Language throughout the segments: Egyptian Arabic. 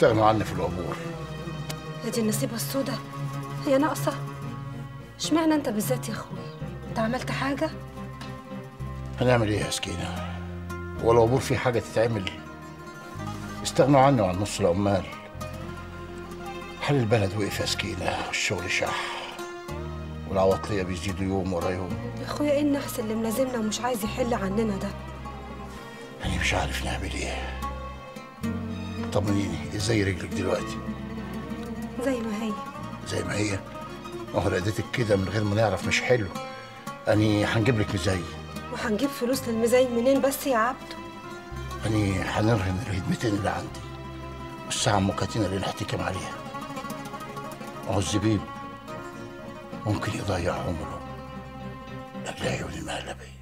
استغنوا عني في العبور يا دي النصيبة السوداء هي ناقصة اشمعنى انت بالذات يا اخوي انت عملت حاجة هنعمل ايه يا سكينة هو العبور فيه حاجة تتعمل استغنوا عني وعن نص العمال حال البلد وقف يا سكينة والشغل شح والعواطلية بيزيدوا يوم ورا يوم يا اخويا ايه النحس اللي ملازمنا ومش عايز يحل عننا ده أنا مش عارف نعمل ايه طمنيني ازاي رجلك دلوقتي زي ما هي زي ما هي ما هو لقيتك كده من غير ما نعرف مش حلو أني هنجيب لك مزي وهنجيب فلوس للمزاين منين بس يا عبده أني هنرهن الهدمتين اللي عندي والساعة المكاتنة اللي نحتكم عليها ما هو الزبيب ممكن يضيع عمره لأجل عيون المهلبية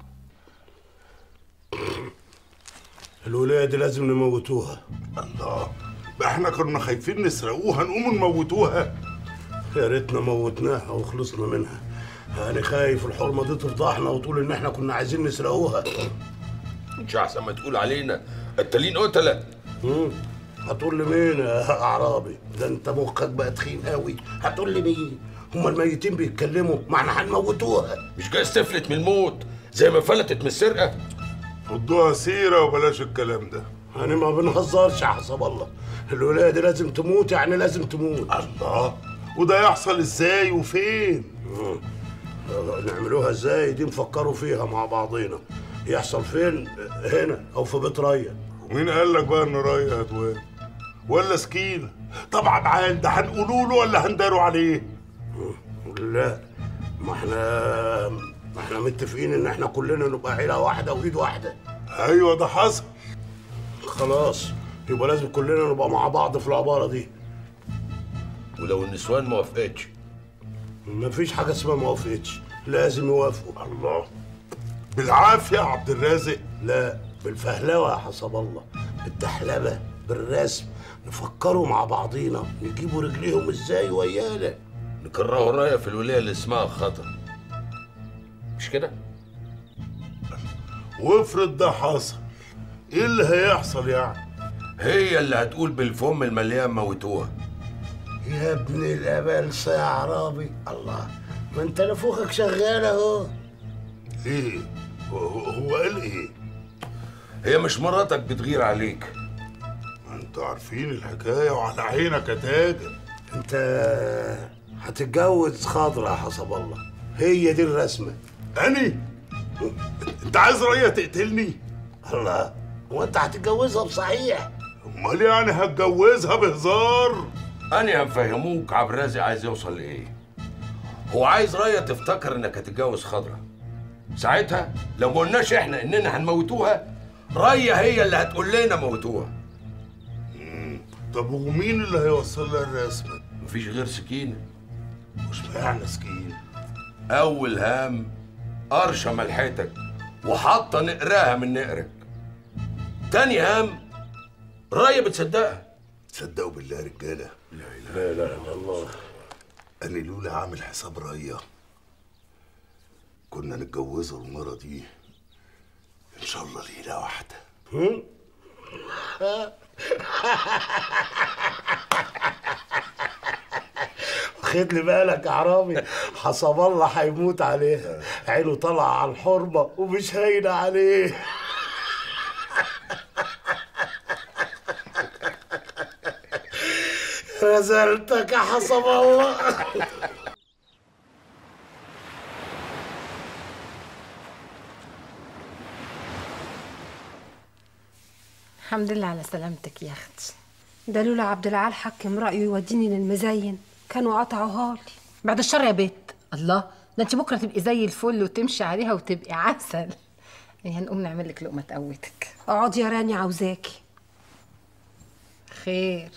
الولاية دي لازم نموتوها الله بقى احنا كنا خايفين نسرقوها نقوم نموتوها يا ريتنا موتناها وخلصنا منها انا خايف الحرمه دي تفضحنا وتقول ان احنا كنا عايزين نسرقوها مش احسن ما تقول علينا قتالين قتله مم. هتقول لي مين يا اعرابي ده انت مخك بقى تخين قوي هتقول لي مين هما الميتين بيتكلموا ما احنا هنموتوها مش جايز تفلت من الموت زي ما فلتت من السرقه ردوها سيره وبلاش الكلام ده انا ما بنهزرش يا حسب الله الولايه دي لازم تموت يعني لازم تموت الله وده يحصل ازاي وفين مم. نعملوها ازاي دي نفكروا فيها مع بعضينا يحصل فين هنا او في بيت ريا ومين قال لك بقى ان رايه هتوان ولا سكينه طبعا عال ده هنقولوا له ولا هنداروا عليه لا ما احنا ما احنا متفقين ان احنا كلنا نبقى عيله واحده وايد واحده ايوه ده حصل خلاص يبقى لازم كلنا نبقى مع بعض في العباره دي ولو النسوان ما وافقتش مفيش حاجه اسمها ما وافقتش لازم يوافقوا الله بالعافيه يا عبد الرازق لا بالفهلوه يا حسب الله بالدحلبه بالرسم نفكروا مع بعضينا نجيبوا رجليهم ازاي ويانا نكرهوا رايه في الولايه اللي اسمها خطر مش كده وافرض ده حصل ايه اللي هيحصل يعني هي اللي هتقول بالفم المليان موتوها يا ابن الابلسه يا عرابي الله ما انت نفوخك شغال اهو ليه هو, هو قال ايه هي مش مراتك بتغير عليك ما انتوا عارفين الحكايه وعلى عينك يا تاجر انت هتتجوز خضرة يا حسب الله هي دي الرسمه اني انت عايز ريا تقتلني الله هو انت هتتجوزها بصحيح امال يعني هتجوزها بهزار أنا هنفهموك عبد الرازق عايز يوصل لإيه هو عايز راية تفتكر إنك هتتجوز خضرة ساعتها لو ما قلناش إحنا إننا هنموتوها راية هي اللي هتقول لنا موتوها طب ومين اللي هيوصل لها الرسمه مفيش غير سكينة مش معنى سكين أول هام قرشة ملحتك وحاطة نقراها من نقرك تاني هام راية بتصدقها تصدقوا بالله يا رجاله لا لا لا الله انا لولا عامل حساب ريا كنا نتجوزوا المره دي ان شاء الله ليله واحده خد لي بالك يا عرامي حسب الله هيموت عليها عينه طالعه على الحرمه ومش هاينه عليه رزلتك يا حسب الله الحمد لله على سلامتك يا اختي ده لولا عبد العال حكم رأيه يوديني للمزين كانوا قطعوها لي بعد الشر يا بت الله ده انت بكره تبقي زي الفل وتمشي عليها وتبقي عسل يعني هنقوم نعمل لك لقمه تقوتك اقعدي يا راني عاوزاكي خير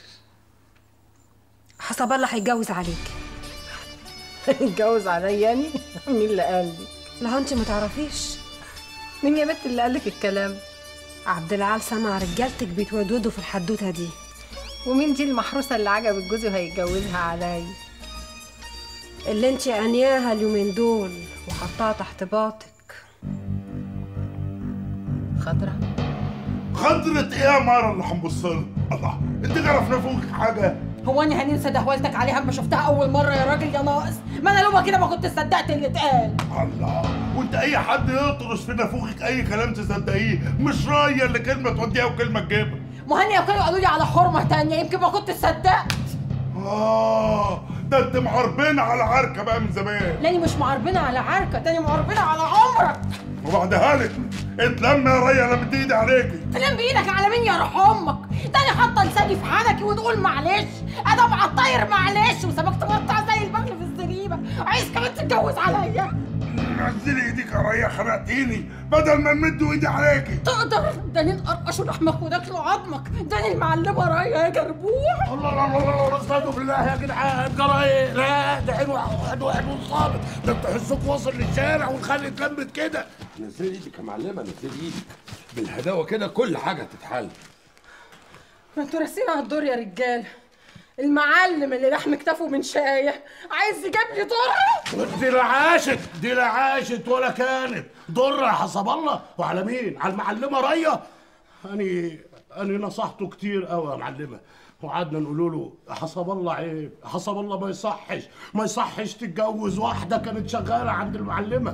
حسب الله هيتجوز عليكي اتجوز عليا يعني مين اللي قال لي لا انت ما تعرفيش مين يا بت اللي قال لك الكلام عبد العال سمع رجالتك بيتودودوا في الحدوته دي ومين دي المحروسه اللي عجبت جوزي وهيتجوزها عليا اللي انت انياها اليومين دول وحطاها تحت باطك خضرة خضرة ايه يا مارا اللي هنبص لها الله انت عرفنا فوقك حاجه هو اني هننسى دهولتك عليها اما شفتها اول مره يا راجل يا ناقص ما انا لو كده ما كنت صدقت اللي اتقال الله وانت اي حد يطرش في نافوخك اي كلام تصدقيه مش رايه اللي كلمه توديها وكلمه تجيبها مهني لو كانوا قالوا لي على حرمه تانية يمكن ما كنت صدقت اه ده انت معربين على عركه بقى من زمان لاني مش معربنه على عركه تاني معربنه على عمرك وبعدها لك اتلم يا ريا انا مدي ايدي عليكي تنام بايدك على مين يا روح امك تاني حاطه لساني في حنكي وتقول معلش ادم على الطاير معلش وسابك تقطع زي البغل في الزريبه عايز كمان تتجوز عليا نزلي ايديك يا ريا خنقتيني بدل ما نمد ايدي عليكي تقدر ده نقرقشوا لحمك وناكلوا عظمك ده المعلمه رايه يا جربوع الله الله الله الله استهدوا بالله يا جدعان جرى ايه؟ لا ده حلو حلو حلو صابت ده انت حسك واصل للشارع والخلي اتلمت كده نزلي ايدك يا معلمه نزلي ايدك بالهداوه كده كل حاجه تتحل ما انتوا راسين على الدور يا رجاله المعلم اللي لحم كتافه من شايه عايز يجيب لي ضرر دي لا عاشت دي لا عاشت ولا كانت ضر يا حسب الله وعلى مين؟ على المعلمه ريا اني اني نصحته كتير قوي يا معلمه وقعدنا نقول له يا حسب الله عيب يا حسب الله ما يصحش ما يصحش تتجوز واحده كانت شغاله عند المعلمه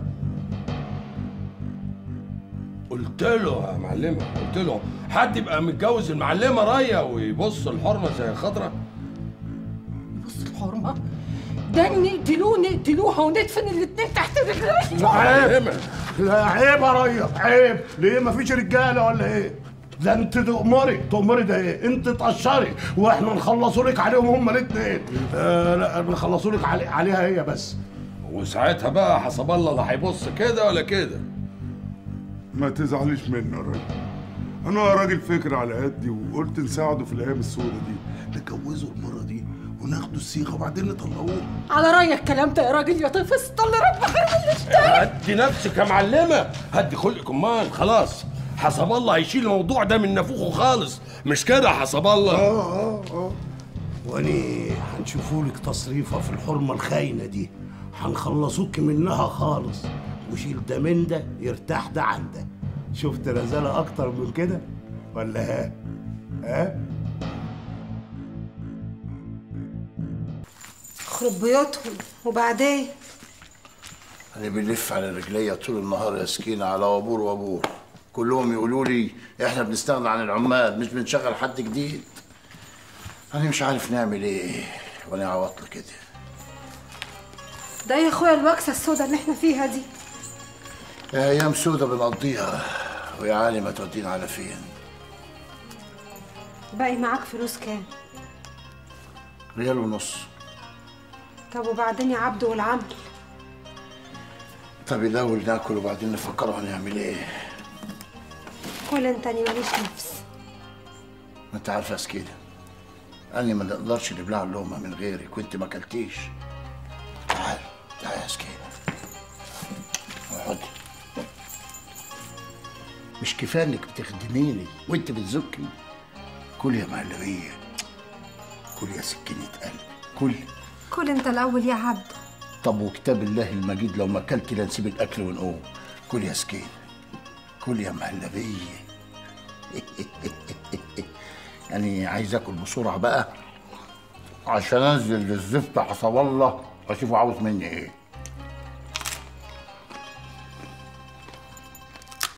قلت له يا معلمه قلت له حد يبقى متجوز المعلمه رايه ويبص الحرمه زي الخضره بص الحرمه ده نقتلوه نقتلوها وندفن الاتنين تحت رجلينا عيب لا عيب يا ريا عيب ليه ما فيش رجاله ولا ايه ده انت تأمري تأمري ده ايه انت تقشري واحنا نخلصوا لك عليهم هما الاثنين آه لا بنخلصوا لك علي عليها هي بس وساعتها بقى حسب الله لا هيبص كده ولا كده ما تزعليش مني يا راجل انا راجل فكر على قدي وقلت نساعده في الايام السوداء دي نجوزه المره دي وناخده الصيغه وبعدين نطلعوه على رايك الكلام ده يا راجل يا طفل طل رب خير من اللي اشترى هدي نفسك يا معلمه هدي خلقك امال خلاص حسب الله هيشيل الموضوع ده من نافوخه خالص مش كده حسب الله اه اه اه واني هنشوفوا لك تصريفه في الحرمه الخاينه دي هنخلصوك منها خالص وشيل ده من ده يرتاح ده عن ده شفت رزاله اكتر من كده ولا ها ها خرب بيوتهم وبعدين أنا بنلف على رجليا طول النهار يا سكينة على وابور وابور كلهم يقولوا لي إحنا بنستغنى عن العمال مش بنشغل حد جديد أنا مش عارف نعمل إيه وأنا عواطل كده ده يا اخويا الوكسه السوداء اللي احنا فيها دي أيام سودة بنقضيها ويا عالم هتودينا على فين باقي معاك فلوس كام ريال ونص طب وبعدين يا عبده والعمل طب الأول ناكل وبعدين نفكر هنعمل إيه كل انت أنا ماليش نفس ما أنت عارفة يا سكينة أنا ما نقدرش نبلع اللقمة من غيرك وأنت ما أكلتيش تعال تعال يا سكينة اقعدي مش كفاية إنك بتخدميني وأنت بتزكي كل يا مهلبية كل يا سكينة قلب كل كل انت الاول يا عبده طب وكتاب الله المجيد لو ما اكلت لا نسيب الاكل ونقوم كل يا سكين كل يا مهلبيه يعني عايز اكل بسرعه بقى عشان انزل للزفت حسب الله واشوفه عاوز مني ايه